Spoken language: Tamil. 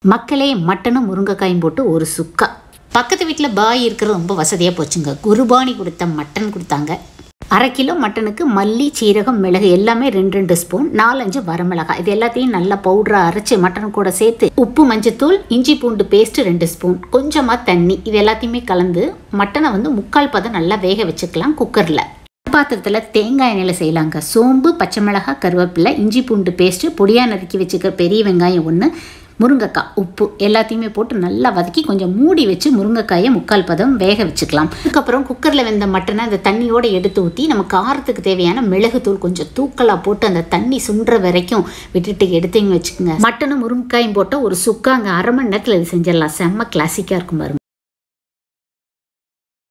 மக்களே மட்டனும் முருங்கைக்காயும் போட்டு ஒரு சுக்கா பக்கத்து வீட்டில் பாய் இருக்கிறது ரொம்ப வசதியாக போச்சுங்க குருபானி கொடுத்த மட்டன் கொடுத்தாங்க அரை கிலோ மட்டனுக்கு மல்லி சீரகம் மிளகு எல்லாமே ரெண்டு ரெண்டு ஸ்பூன் நாலஞ்சு வரமிளகாய் இது எல்லாத்தையும் நல்லா பவுடராக அரைச்சி மட்டன் கூட சேர்த்து உப்பு மஞ்சத்தூள் இஞ்சி பூண்டு பேஸ்ட் ரெண்டு ஸ்பூன் கொஞ்சமாக தண்ணி இது எல்லாத்தையுமே கலந்து மட்டனை வந்து முக்கால் பதம் நல்லா வேக வச்சுக்கலாம் குக்கரில் பாத்திரத்தில் தேங்காய் எண்ணெயில் செய்யலாங்க சோம்பு பச்சை மிளகாய் கருவேப்பிலை இஞ்சி பூண்டு பேஸ்ட்டு பொடியாக நறுக்கி வச்சுக்க பெரிய வெங்காயம் ஒன்று முருங்கைக்காய் உப்பு எல்லாத்தையுமே போட்டு நல்லா வதக்கி கொஞ்சம் மூடி வச்சு முருங்கைக்காயை முக்கால் பதம் வேக வச்சுக்கலாம் அதுக்கப்புறம் குக்கரில் வெந்த மட்டனை அந்த தண்ணியோடு எடுத்து ஊற்றி நம்ம காரத்துக்கு தேவையான மிளகுத்தூள் கொஞ்சம் தூக்கலாக போட்டு அந்த தண்ணி சுண்டுற வரைக்கும் விட்டுட்டு எடுத்தீங்க வச்சுக்கோங்க மட்டனும் முருங்கைக்காயும் போட்டால் ஒரு சுக்காங்க அரை மணி நேரத்தில் இது செஞ்சிடலாம் செம்ம கிளாசிக்காக இருக்கும் பாருங்க